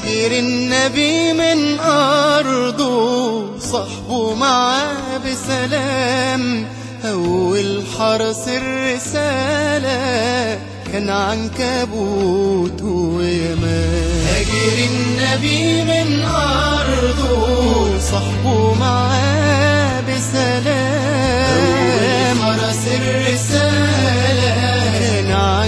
هاجر النبي من أرضه صحبه معاه بسلام أول حرس الرسالة كان عنكبوت ويمان هاجر النبي من أرضه صحبه معاه بسلام حرس الرسالة كان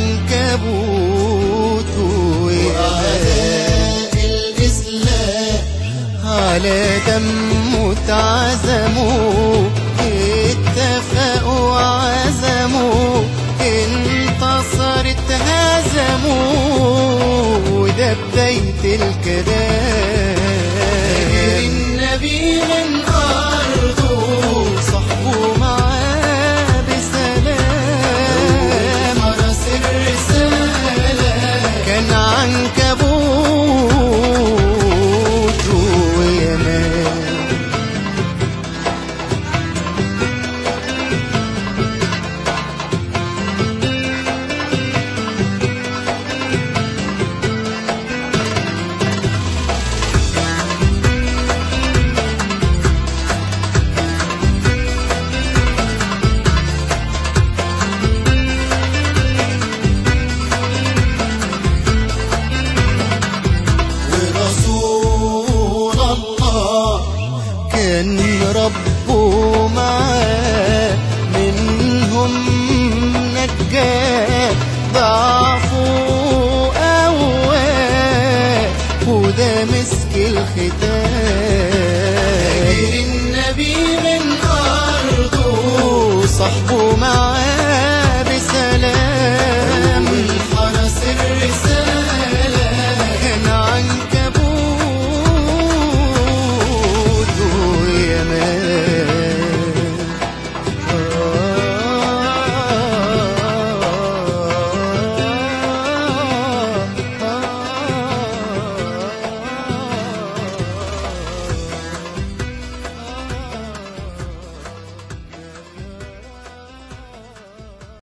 عنكبوت وأعداء الإسلام على دمه اتعزموا اتفقوا وعزموا انتصرت هزموا وده بداية الكلام النبي من أرضه صحبه معاه بسلام رأس الرسالة كان عنكبوت ويمان ورسول الله كان ربه معاه منهم نجاه ضعفه قواه وده مسك الختام النبي من أرضه صحبه معاه